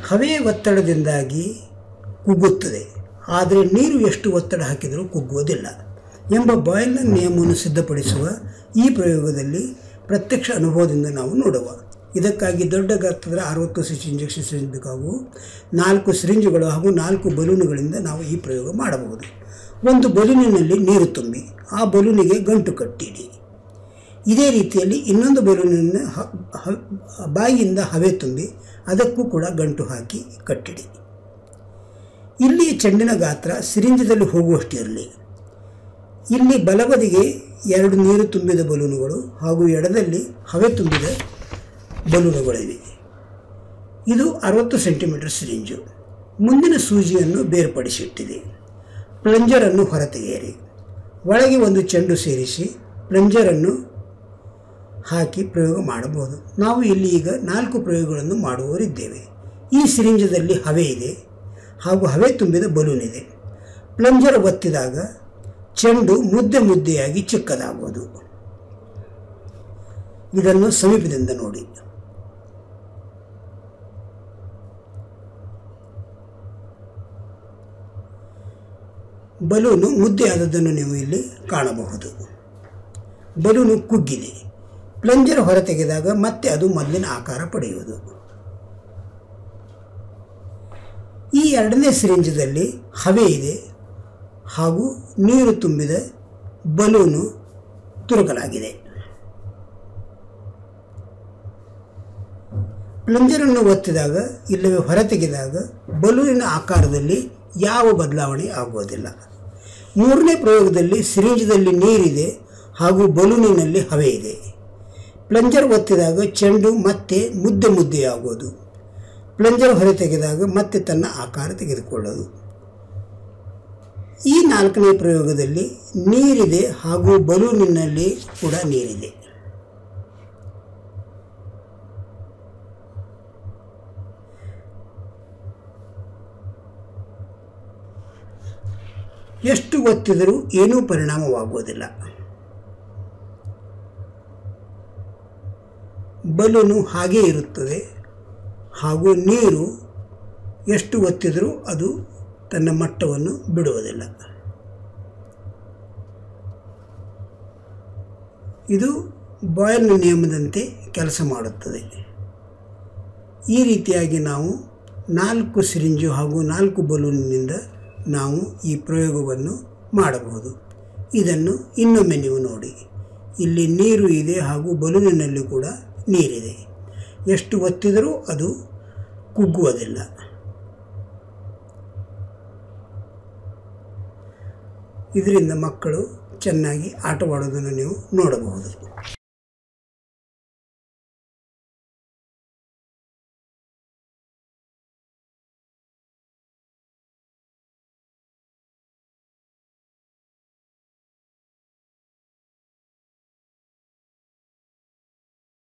ಹವೆಯ ಒತ್ತಡದಿಂದಾಗಿ ಕುಗ್ಗುತ್ತದೆ ಆದರೆ ನೀರು ಎಷ್ಟು ಒತ್ತಡ ಹಾಕಿದರೂ ಕುಗ್ಗುವುದಿಲ್ಲ ಎಂಬ ಬಾಯ್ಲ್ನ ನಿಯಮವನ್ನು ಸಿದ್ಧಪಡಿಸುವ ಈ ಪ್ರಯೋಗದಲ್ಲಿ ಪ್ರತ್ಯಕ್ಷ ಅನುಭವದಿಂದ ನಾವು ನೋಡುವ ಇದಕ್ಕಾಗಿ ದೊಡ್ಡ ಗಾತ್ರದ ಅರವತ್ತು ಸಿ ಸಿ ಇಂಜೆಕ್ಷನ್ ಸಿರಿಂಜ್ ಬೇಕಾಗುವು ನಾಲ್ಕು ಸಿರಿಂಜುಗಳು ಹಾಗೂ ನಾಲ್ಕು ಬಲೂನುಗಳಿಂದ ನಾವು ಈ ಪ್ರಯೋಗ ಮಾಡಬಹುದು ಒಂದು ಬಲೂನಿನಲ್ಲಿ ನೀರು ತುಂಬಿ ಆ ಬಲೂನಿಗೆ ಗಂಟು ಕಟ್ಟಿಡಿ ಇದೇ ರೀತಿಯಲ್ಲಿ ಇನ್ನೊಂದು ಬಲೂನನ್ನು ಹ- ಹ- ಬಾಯಿಯಿಂದ ಹವೆ ತುಂಬಿ ಅದಕ್ಕೂ ಕೂಡ ಗಂಟು ಹಾಕಿ ಕಟ್ಟಿಡಿ ಇಲ್ಲಿ ಚೆಂಡಿನ ಗಾತ್ರ ಸಿರಿಂಜದಲ್ಲಿ ಹೋಗುವಷ್ಟಿರಲಿ ಇಲ್ಲಿ ಬಲಬದಿಗೆ ಎರಡು ನೀರು ತುಂಬಿದ ಬಲೂನುಗಳು ಹಾಗೂ ಎಡದಲ್ಲಿ ಹವೆ ತುಂಬಿದ ಬಲೂನುಗಳಿವೆ ಇದು ಅರವತ್ತು ಸೆಂಟಿಮೀಟರ್ ಸಿರಿಂಜು ಮುಂದಿನ ಸೂಜಿಯನ್ನು ಬೇರ್ಪಡಿಸಿಟ್ಟಿದೆ ಪ್ಲಂಜರನ್ನು ಹೊರತೆಗೆಯಿರಿ ಒಳಗೆ ಒಂದು ಚೆಂಡು ಸೇರಿಸಿ ಪ್ಲಂಜರನ್ನು ಹಾಕಿ ಪ್ರಯೋಗ ಮಾಡಬಹುದು ನಾವು ಇಲ್ಲಿ ಈಗ ನಾಲ್ಕು ಪ್ರಯೋಗಗಳನ್ನು ಮಾಡುವವರಿದ್ದೇವೆ ಈ ಸಿರಿಂಜದಲ್ಲಿ ಹವೆ ಇದೆ ಹಾಗೂ ಹವೆ ತುಂಬಿದ ಬಲೂನ್ ಇದೆ ಪ್ಲಂಜರ್ ಒತ್ತಿದಾಗ ಚೆಂಡು ಮುದ್ದೆ ಮುದ್ದೆಯಾಗಿ ಚಿಕ್ಕದಾಗುವುದು ಇದನ್ನು ಸಮೀಪದಿಂದ ನೋಡಿ ಬಲೂನು ಮುದ್ದೆ ಆದದ್ದನ್ನು ನೀವು ಇಲ್ಲಿ ಕಾಣಬಹುದು ಬಲೂನು ಕುಗ್ಗಿದೆ ಪ್ಲಂಜರ್ ಹೊರತೆಗೆದಾಗ ಮತ್ತೆ ಅದು ಮೊದಲಿನ ಆಕಾರ ಪಡೆಯುವುದು ಈ ಎರಡನೇ ಸಿರಿಂಜದಲ್ಲಿ ಹವೆ ಇದೆ ಹಾಗೂ ನೀರು ತುಂಬಿದ ಬಲೂನು ತುರುಕಲಾಗಿದೆ ಪ್ಲಂಜರನ್ನು ಒತ್ತಿದಾಗ ಇಲ್ಲವೇ ಹೊರತೆಗೆದಾಗ ಬಲೂನಿನ ಆಕಾರದಲ್ಲಿ ಯಾವ ಬದಲಾವಣೆ ಆಗುವುದಿಲ್ಲ ಮೂರನೇ ಪ್ರಯೋಗದಲ್ಲಿ ಸಿರಿಂಜದಲ್ಲಿ ನೀರಿದೆ ಹಾಗೂ ಬಲೂನಿನಲ್ಲಿ ಹವೆ ಇದೆ ಪ್ಲಂಜರ್ ಒತ್ತಿದಾಗ ಚೆಂಡು ಮತ್ತೆ ಮುದ್ದೆ ಮುದ್ದೆಯಾಗುವುದು ಪ್ಲಂಜರ್ ಹೊರತೆಗೆದಾಗ ಮತ್ತೆ ತನ್ನ ಆಕಾರ ತೆಗೆದುಕೊಳ್ಳೋದು ಈ ನಾಲ್ಕನೇ ಪ್ರಯೋಗದಲ್ಲಿ ನೀರಿದೆ ಹಾಗೂ ಬಲೂನಿನಲ್ಲಿ ಕೂಡ ನೀರಿದೆ ಎಷ್ಟು ಒತ್ತಿದರೂ ಏನೂ ಪರಿಣಾಮವಾಗುವುದಿಲ್ಲ ಬಲೂನು ಹಾಗೇ ಇರುತ್ತದೆ ಹಾಗೂ ನೀರು ಎಷ್ಟು ಒತ್ತಿದರೂ ಅದು ತನ್ನ ಮಟ್ಟವನ್ನು ಬಿಡುವುದಿಲ್ಲ ಇದು ಬಾಯ್ಲ್ನ ನಿಯಮದಂತೆ ಕೆಲಸ ಮಾಡುತ್ತದೆ ಈ ರೀತಿಯಾಗಿ ನಾವು ನಾಲ್ಕು ಸಿರಿಂಜು ಹಾಗೂ ನಾಲ್ಕು ಬಲೂನಿನಿಂದ ನಾವು ಈ ಪ್ರಯೋಗವನ್ನು ಮಾಡಬಹುದು ಇದನ್ನು ಇನ್ನೊಮ್ಮೆ ನೀವು ನೋಡಿ ಇಲ್ಲಿ ನೀರು ಇದೆ ಹಾಗೂ ಬಲೂನಿನಲ್ಲಿ ಕೂಡ ನೀರಿದೆ ಎಷ್ಟು ಒತ್ತಿದರೂ ಅದು ಕುಗ್ಗುವುದಿಲ್ಲ ಇದರಿಂದ ಮಕ್ಕಳು ಚೆನ್ನಾಗಿ ಆಟವಾಡೋದನ್ನು ನೀವು ನೋಡಬಹುದು